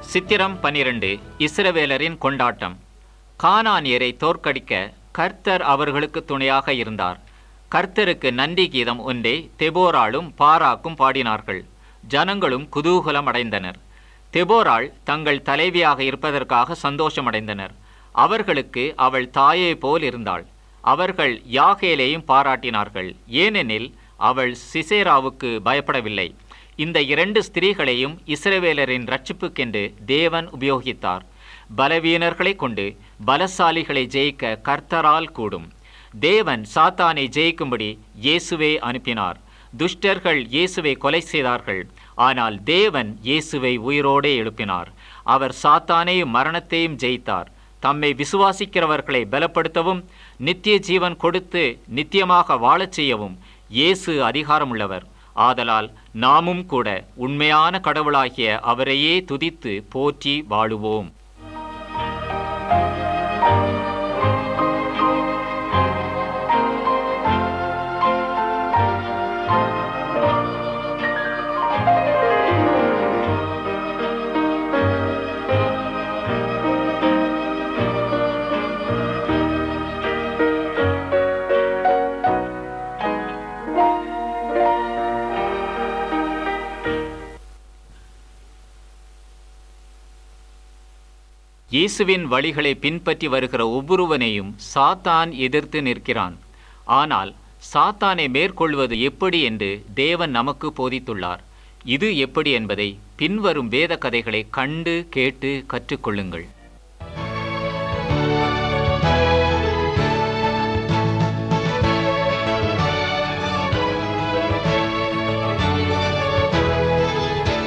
சித்திரம் பனிரெண்டு இஸ்ரவேலரின் கொண்டாட்டம் கானானியரை தோற்கடிக்க கர்த்தர் அவர்களுக்கு துணையாக இருந்தார் கர்த்தருக்கு நன்றி கீதம் ஒன்றே தெபோராளும் பாராக்கும் பாடினார்கள் ஜனங்களும் குதூகலம் அடைந்தனர் தெபோராள் தங்கள் தலைவியாக இருப்பதற்காக சந்தோஷமடைந்தனர் அவர்களுக்கு அவள் தாயை போல் இருந்தாள் அவர்கள் யாகேலையும் பாராட்டினார்கள் ஏனெனில் அவள் சிசேராவுக்கு பயப்படவில்லை இந்த இரண்டு ஸ்திரீகளையும் இஸ்ரவேலரின் ரட்சிப்புக்கென்று தேவன் உபயோகித்தார் பலவீனர்களை கொண்டு பலசாலிகளை ஜெயிக்க கர்த்தரால் கூடும் தேவன் சாத்தானை ஜெயிக்கும்படி இயேசுவை அனுப்பினார் துஷ்டர்கள் இயேசுவை கொலை செய்தார்கள் ஆனால் தேவன் இயேசுவை உயிரோடே எழுப்பினார் அவர் சாத்தானையும் மரணத்தையும் ஜெயித்தார் தம்மை விசுவாசிக்கிறவர்களை பலப்படுத்தவும் நித்திய ஜீவன் கொடுத்து நித்தியமாக வாழச் செய்யவும் இயேசு அதிகாரமுள்ளவர் ஆதலால் நாமும் கூட உண்மையான கடவுளாகிய அவரையே துதித்து போற்றி வாழுவோம் இயேசுவின் வழிகளை பின்பற்றி வருகிற ஒவ்வொருவனையும் சாத்தான் எதிர்த்து நிற்கிறான் ஆனால் சாத்தானை மேற்கொள்வது எப்படி என்று தேவன் நமக்கு போதித்துள்ளார் இது எப்படி என்பதை பின்வரும் வேத கதைகளை கண்டு கேட்டு கற்றுக்கொள்ளுங்கள்